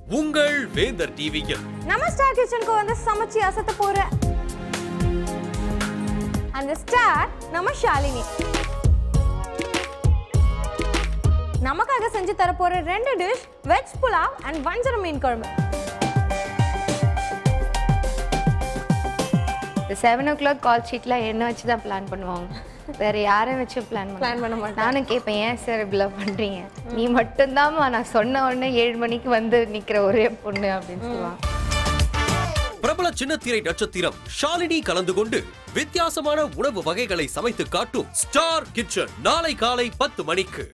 உங்கள் வேந்தர் டிவியில் நம்ம ஸ்டார் கிச்சனுக்கு வந்து சமைச்சு அசத்த போற அந்த ஸ்டார் நம்ம ஷாலினி நமக்காக செஞ்சு தர போற ரெண்டு டிஷ் வெஜ் புலாவ் அண்ட் வஞ்சர மீன் குழம்பு இந்த செவன் ஓ கிளாக் கால் ஷீட்லாம் என்ன வச்சு தான் பிளான் பண்ணுவாங்க வேற யாரையும் வச்சு பிளான் Plan பண்ண மாட்டாங்க. நானும் கேட்பேன் ஏன் சார் இப்படிலாம் பண்றீங்க நீ மட்டும்தாம்மா நான் சொன்ன உடனே ஏழு மணிக்கு வந்து நிக்கிற ஒரே பொண்ணு அப்படின்னு சொல்லுவாங்க பிரபல சின்னத்திரை நட்சத்திரம் ஷாலினி கலந்து கொண்டு வித்தியாசமான உணவு வகைகளை சமைத்து காட்டும் ஸ்டார் கிச்சன் நாளை காலை பத்து மணிக்கு